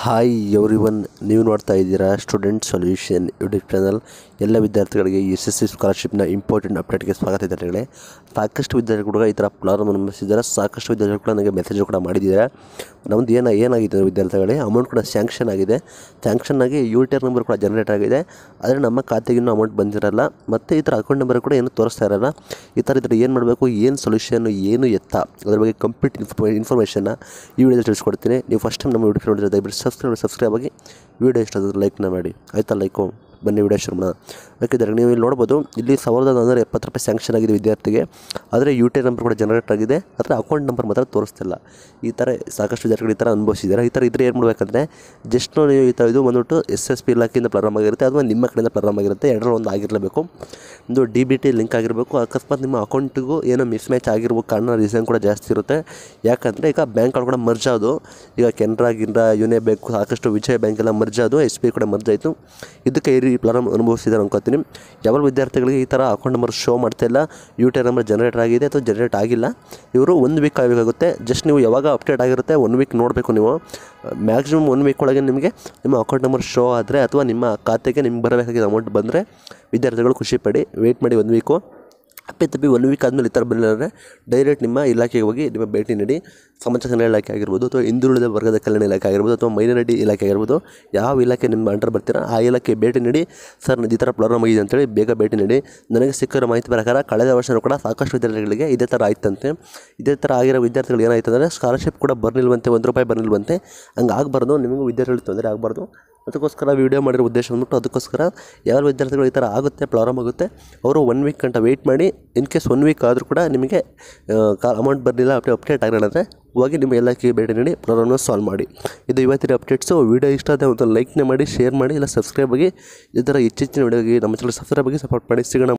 hi every one ನೀವು ನೋಡ್ತಾ ಇದ್ದೀರಾ ಸ್ಟೂಡೆಂಟ್ ಸೊಲ್ಯೂಷನ್ ಯೂಟ್ಯೂಬ್ ಚಾನಲ್ ಎಲ್ಲ ವಿದ್ಯಾರ್ಥಿಗಳಿಗೆ ಎಸ್ ಎಸ್ ಸಿ ಸ್ಕಾಲರ್ಶಿಪ್ನ ಇಂಪಾರ್ಟೆಂಟ್ ಅಪ್ಡೇಟ್ಗೆ ಸ್ವಾಗತ ವಿದ್ಯಾರ್ಥಿಗಳೇ ಸಾಕಷ್ಟು ವಿದ್ಯಾರ್ಥಿಗಳು ಕೂಡ ಈ ಥರ ಪ್ರಾರಂಭ ನಂಬಿಸಿದ್ದಾರೆ ಸಾಕಷ್ಟು ವಿದ್ಯಾರ್ಥಿಗಳು ಕೂಡ ನನಗೆ ಮೆಸೇಜ್ ಕೂಡ ಮಾಡಿದ್ದಾರೆ ನಮ್ಮದು ಏನ ಏನಾಗಿದೆ ಅಂದ್ರೆ ವಿದ್ಯಾರ್ಥಿಗಳೇ ಅಮೌಂಟ್ ಕೂಡ ಸ್ಯಾಂಕ್ಷನ್ ಆಗಿದೆ ಸ್ಯಾಂಕ್ಷನ್ ಆಗಿ ಯು ಟಿ ಆರ್ ನಂಬರ್ ಕೂಡ ಜನರೇಟ್ ಆಗಿದೆ ಆದರೆ ನಮ್ಮ ಖಾತೆಗೆ ಇನ್ನೂ ಅಮೌಂಟ್ ಬಂದಿರಲ್ಲ ಮತ್ತು ಈ ಥರ ಅಕೌಂಟ್ ನಂಬರ್ ಕೂಡ ಏನು ತೋರಿಸ್ತಾ ಇರಲ್ಲ ಈ ಥರ ಇದ್ರೆ ಏನು ಮಾಡಬೇಕು ಏನು ಸೊಲ್ಯೂಷನ್ ಏನು ಎತ್ತ ಅದ್ರ ಬಗ್ಗೆ ಕಂಪ್ಲೀಟ್ ಇನ್ಫಾರ್ಮೇ ಇನ್ಫಾರ್ಮೇಷನ್ನ ಈ ವಿಡಿಯೋದಲ್ಲಿ ತಿಳಿಸ್ಕೊಡ್ತೀನಿ ನೀವು ಫಸ್ಟ್ ಟೈಮ್ ನಮ್ಮ ವಿಡಿಯೋ ನೋಡಿದ್ರೆ ದಯವಿಟ್ಟು ಸಬ್ಸ್ಕ್ರೈಬ್ ಸಬ್ಸ್ಕ್ರೈಬ್ ಆಗಿ ವಿಡಿಯೋ ಇಷ್ಟ ಆದ್ರೆ ಲೈಕ್ನ ಮಾಡಿ ಆಯ್ತಾ ಲೈಕು ಬನ್ನಿ ವಿಡಿಯೋ ಶುರು ಮಾಡೋಣ ಯಾಕಿದ್ದಾರೆ ನೀವು ಇಲ್ಲಿ ನೋಡ್ಬೋದು ಇಲ್ಲಿ ಸಾವಿರದ ನಾನ್ನೂರ ಎಪ್ಪತ್ತು ರೂಪಾಯಿ ಸ್ಯಾಂಕ್ಷನ್ ಆಗಿದೆ ವಿದ್ಯಾರ್ಥಿಗೆ ಆದರೆ ಯು ಟಿ ನಂಬರ್ ಕೂಡ ಜನರೇಟ್ ಆಗಿದೆ ಆದರೆ ಅಕೌಂಟ್ ನಂಬರ್ ಮಾತ್ರ ತೋರಿಸ್ತಿಲ್ಲ ಈ ಥರ ಸಾಕಷ್ಟು ವಿದ್ಯಾರ್ಥಿಗಳು ಈ ಥರ ಅನುಭವಿಸಿದ್ದಾರೆ ಈ ಥರ ಇದ್ರೆ ಏನು ಮಾಡಬೇಕಂದ್ರೆ ಜಸ್ಟ್ ನೀವು ಈ ಥರ ಇದು ಬಂದ್ಬಿಟ್ಟು ಎಸ್ ಎಸ್ ಪಿ ಇಲಾಖೆಯಿಂದ ಪ್ರಾರಂಭ ಆಗಿರುತ್ತೆ ಅಥವಾ ನಿಮ್ಮ ಕಡೆಯಿಂದ ಪ್ರಾರಂಭ ಆಗಿರುತ್ತೆ ಎರಡರಲ್ಲಿ ಒಂದು ಆಗಿರಲೇಬೇಕು ಒಂದು ಡಿ ಬಿ ಟಿ ಲಿಂಕ್ ಆಗಿರಬೇಕು ಅಕಸ್ಮಾತ್ ನಿಮ್ಮ ಅಕೌಂಟಿಗೂ ಏನೋ ಮಿಸ್ ಮ್ಯಾಚ್ ಆಗಿರ್ಬೇಕು ಕಾರಣ ರೀಸನ್ ಕೂಡ ಜಾಸ್ತಿ ಇರುತ್ತೆ ಯಾಕಂದರೆ ಈಗ ಬ್ಯಾಂಕ್ಗಳು ಕೂಡ ಮರ್ಜ್ ಆದವು ಈಗ ಕೆನರಾ ಗಿನ್ರಾ ಯುನೇ ಬ್ಯಾಂಕ್ ಸಾಕಷ್ಟು ವಿಜಯ ಬ್ಯಾಂಕ್ ಎಲ್ಲ ಮರ್ಜ್ ಆದವು ಎಸ್ ಬಿ ಕೂಡ ಮರ್ಜ್ ಆಯಿತು ಇದಕ್ಕೆ ಈ ರೀತಿ ಪ್ರಾರಂಭ ಅನುಭವಿಸಿದ್ದಾರೆ ಅನ್ಕೋತೀನಿ ಯಾವ ವಿದ್ಯಾರ್ಥಿಗಳಿಗೆ ಈ ಥರ ಅಕೌಂಟ್ ನಂಬರ್ ಶೋ ಮಾಡ್ತಾ ಇಲ್ಲ ಯು ಟಿ ನಂಬರ್ ಜನರೇಟ್ ಆಗಿದೆ ಅಥವಾ ಜನರೇಟ್ ಆಗಿಲ್ಲ ಇವರು ಒಂದು ವೀಕ್ ಆಗಬೇಕಾಗುತ್ತೆ ಜಸ್ಟ್ ನೀವು ಯಾವಾಗ ಅಪ್ಡೇಟ್ ಆಗಿರುತ್ತೆ ಒನ್ ವೀಕ್ ನೋಡಬೇಕು ನೀವು ಮ್ಯಾಕ್ಸಿಮಮ್ ಒನ್ ವೀಕ್ ಒಳಗೆ ನಿಮಗೆ ನಿಮ್ಮ ಅಕೌಂಟ್ ನಂಬರ್ ಶೋ ಆದರೆ ಅಥವಾ ನಿಮ್ಮ ಖಾತೆಗೆ ನಿಮ್ಗೆ ಬರಬೇಕಾಗಿದ್ದ ಅಮೌಂಟ್ ಬಂದರೆ ವಿದ್ಯಾರ್ಥಿಗಳು ಖುಷಿಪಡಿ ವೆಯ್ಟ್ ಮಾಡಿ ಒಂದು ವೀಕು ಅಪ್ಪೆ ತಪ್ಪಿ ಒನ್ ವೀಕ್ ಆದಮೇಲೆ ಈ ಥರ ಬಂದಿಲ್ಲ ಡೈರೆಕ್ಟ್ ನಿಮ್ಮ ಇಲಾಖೆಗೆ ಹೋಗಿ ನಿಮ್ಮ ಭೇಟಿ ನೀಡಿ ಸಮಾಜ ಕಲ್ಯಾಣ ಇಲಾಖೆ ಆಗಿರ್ಬೋದು ಅಥವಾ ಹಿಂದುಳಿದ ವರ್ಗದ ಕಲ್ಯಾಣ ಇಲಾಖೆ ಆಗಿರ್ಬೋದು ಅಥವಾ ಮೈನಾರಿಟಿ ಇಲಾಖೆ ಆಗಿರ್ಬೋದು ಯಾವ ಇಲಾಖೆ ನಿಮ್ಮ ಅಂಡರ್ ಬರ್ತೀರಾ ಆ ಇಲಾಖೆ ಭೇಟಿ ನೀಡಿ ಸರ್ ಈ ಥರ ಪ್ರಾಬ್ಲಮ್ ಆಗಿದೆ ಅಂತೇಳಿ ಬೇಗ ಭೇಟಿ ನೀಡಿ ನನಗೆ ಸಿಕ್ಕಿರೋ ಮಾಹಿತಿ ಪ್ರಕಾರ ಕಳೆದ ವರ್ಷನೂ ಕೂಡ ಸಾಕಷ್ಟು ವಿದ್ಯಾರ್ಥಿಗಳಿಗೆ ಇದೇ ಥರ ಆಯ್ತಂತೆ ಇದೇ ಥರ ಆಗಿರೋ ವಿದ್ಯಾರ್ಥಿಗಳು ಏನಾಯ್ತು ಅಂದರೆ ಸ್ಕಾಲರ್ಶಿಪ್ ಕೂಡ ಬರ್ನಿಲ್ವಂತೆ ಒಂದು ರೂಪಾಯಿ ಬರ್ನಿಲ್ವಂತೆ ಹಂಗೆ ಆಗಬಾರ್ದು ನಿಮಗೂ ವಿದ್ಯಾರ್ಥಿಗಳಿಗೆ ತೊಂದರೆ ಆಗಬಾರ್ದು ಅದಕ್ಕೋಸ್ಕರ ವೀಡಿಯೋ ಮಾಡಿರೋ ಉದ್ದೇಶ ಬಂದ್ಬಿಟ್ಟು ಅದಕ್ಕೋಸ್ಕರ ಯಾವ ವಿದ್ಯಾರ್ಥಿಗಳು ಈ ಥರ ಆಗುತ್ತೆ ಪ್ರಾಬ್ಲಮ್ ಆಗುತ್ತೆ ಅವರು ಒನ್ ವೀಕ್ ಗಂಟ ವೆಯ್ಟ್ ಮಾಡಿ ಇನ್ ಕೇಸ್ ಒನ್ ವೀಕ್ ಆದರೂ ಕೂಡ ನಿಮಗೆ ಕಾ ಅಮೌಂಟ್ ಬರಲಿಲ್ಲ ಅಪ್ಡೇ ಅಪ್ಡೇಟ್ ಆಗಿಲ್ಲ ಅಂದರೆ ಹೋಗಿ ನಿಮ್ಮ ಎಲ್ಲಕ್ಕೆ ಭೇಟಿ ನೀಡಿ ಪ್ರಾಬ್ಲಮ್ನ ಸಾಲ್ವ್ ಮಾಡಿ ಇದು ಇವತ್ತಿನ ಅಪ್ಡೇಟ್ಸು ವೀಡಿಯೋ ಇಷ್ಟ ಆದರೆ ಒಂದು ಲೈಕ್ನ ಮಾಡಿ ಶೇರ್ ಮಾಡಿ ಇಲ್ಲ ಸಬ್ಸ್ಕ್ರೈಬ್ ಆಗಿ ಈ ಥರ ಹೆಚ್ಚೆಚ್ಚಿನ ವೀಡಿಯೋಗೆ ನಮ್ಮ ಚಾನಲ್ ಸಬ್ಸ್ಕ್ರೈಬ್ ಆಗಿ ಸಪೋರ್ಟ್ ಮಾಡಿ ಸಿಗೋಣ